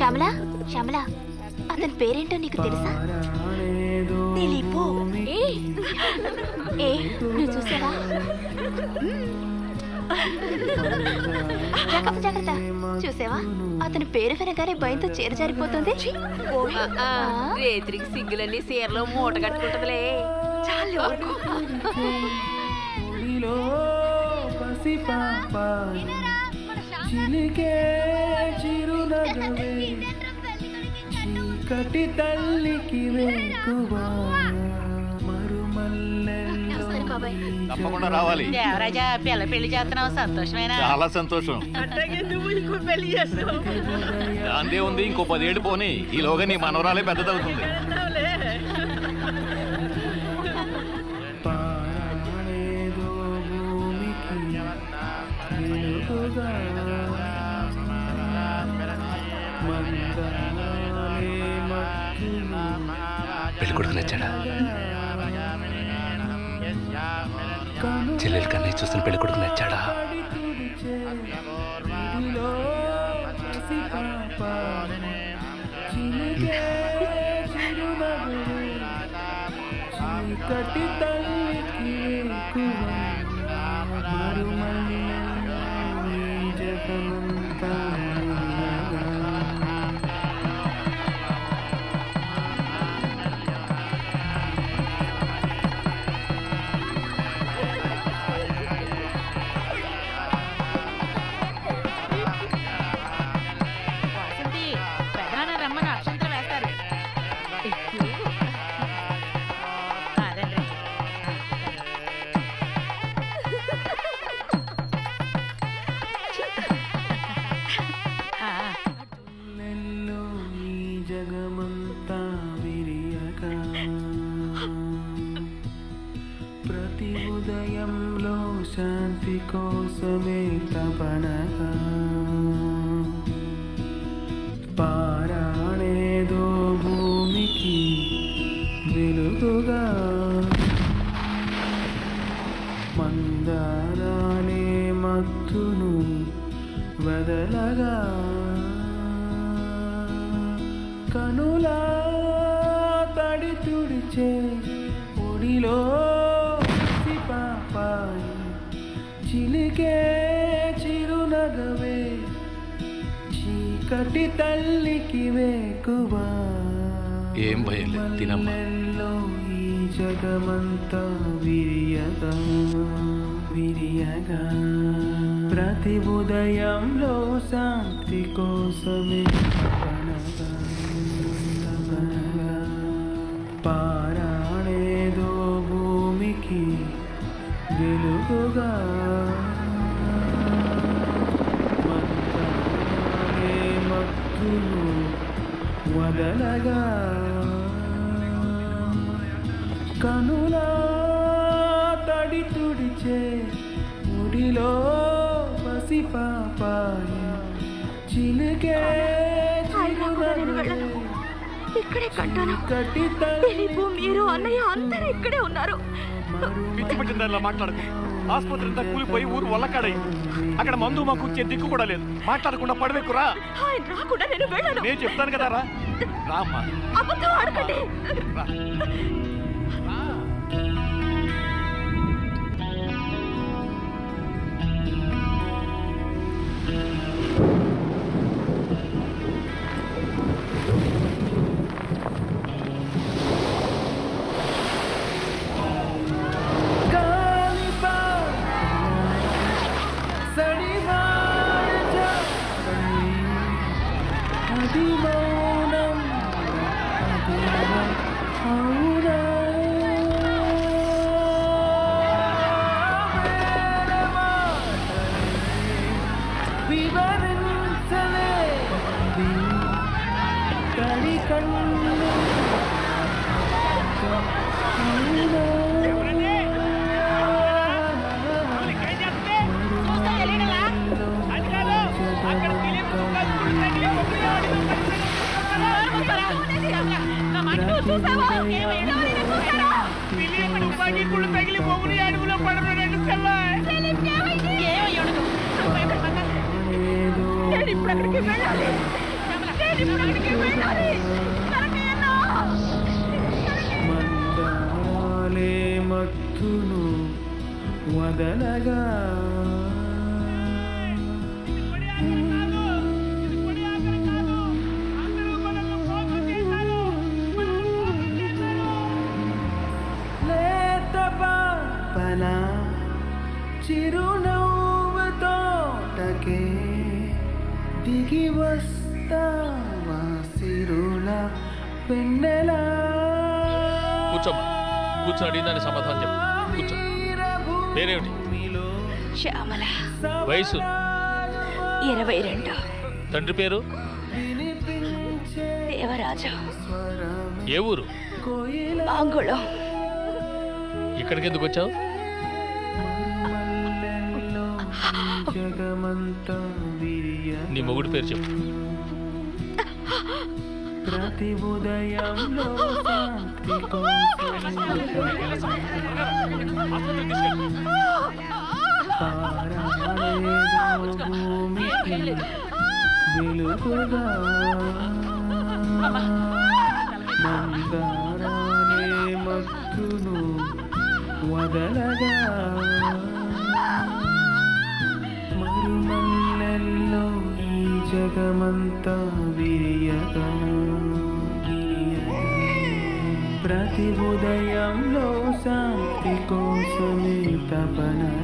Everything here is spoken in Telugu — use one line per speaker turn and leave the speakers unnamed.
శ్యామల శ్యామల అతని పేరేంటో నీకు తెలుసా తెలీపో ఏ ఏ నువ్వు చూసావా జాగ్రత్త జాగ్రత్త చూసావా అతని పేరు వినగానే భయంతో చీర జారిపోతుంది
రేత్రికి సిగ్గులన్నీ సీరలో మూట కట్టుకుంటదిలే చాలు
ఒడిలో పసిపాప చిలికే చిరునగవే చీకటి తల్లికి వేకువా మరుమల్లెల్లో
తప్పకుండా రావాలి
దేవరాజా పిల్ల పెళ్లి చేస్తున్నావు సంతోషమేనా
చాలా సంతోషం
అట్టగే నువ్వు ఇంకో పెళ్లి చేస్తావు
దాందే ఉంది ఇంకో పదేళ్ళు పోని ఈలోగా నీ మనవరాలే పెద్దదవుతుంది
పారాడేదో భూమికి వెలుగుగా మందాలే మత్తులు
పెళ్లి కొడుకు నచ్చాడా చెల్లెలు కన్నయ్య చూస్తున్న పెళ్లి కొడుకు నచ్చాడా
ఒడిలో పసిపాప చిలికే చిరునవ్వే చీకటి తల్లికి వేకువా మరుమల్లెల్లో ఈ జగమంతా వెలుగుగా.
పెదనాన్న రమ్మని అక్షంతలు వేస్తారు అదండి
నెల్లో ఈ జగమంతా విరియగా ప్రతి ఉదయంలో శాంతి కోసమే తపనగా పారాణేదో భూమికి వెలుగుగా మందారాలే మత్తును వదలగా కనులా తడి తుడిచే ఒడిలో పాపాయి చిలికే చిరునగవే చీకటి తల్లికి వేకువా
ఏం భయం లేదు తినమ్మా
మల్లెల్లో ఈ జగమంతా విరియగా విరియగా ప్రతి ఉదయంలో శాంతి కోసమే తపనగా, తపనగా. పారాడేదో భూమికి వెలుగుగా మందారే మత్తులు వదలగా కనులా తడి తుడిచే ముడిలో పసిపాపాయి చిలికే
ఇక్కడే కట్టాను
కటి
దిలీపు మీరు అన్నయ్య అందరూ ఇక్కడే ఉన్నారు
పిచ్చి పట్టిన దానిలా మాట్లాడకు ఆసుపత్రి అంతా కూలిపోయి ఊరు వల్లకాడైంది అక్కడ మందు మాకు వచ్చే దిక్కు కూడా లేదు మాట్లాడకుండా పడవేకురా
ఆయన రాకుండా నేను వెళ్ళను
నేను చెప్తాను కదా రా రామ్మా
అబద్ధం ఆడకండి
రా
అది మౌనం అది అవునా వివరించలే కడి కన్ను
నేను ఇప్పుడు అక్కడికి వెళ్ళాలి
మందారాలే మత్తును వదలగా లేత పాపన చిరునవ్వుతో టకే దిగి వస్తావా సిరుల పెన్నెలా
కూర్చోమ్మా కూర్చొని అడిగిందని సమాధానం చెప్పు కూర్చో పేరేమిటి
శ్యామల
వయసు
ఇరవై రెండు
తండ్రి పేరు
దేవరాజు
ఏ ఊరు
ఆంగుళం
ఇక్కడికి ఎందుకు వచ్చావు
జగమంతా విరియ
నీ మొగుడు పేరు చెప్పు
ప్రతి ఉదయంలో శాంతి కోసం తారాడేదో భూమికి వెలుగుగా మందారాలే మత్తును వదలగా మరుమల్లెల్లో ఈ జగమంతా విరియగా గిరియగా. ప్రతి ఉదయంలో శాంతి కోసమే తపన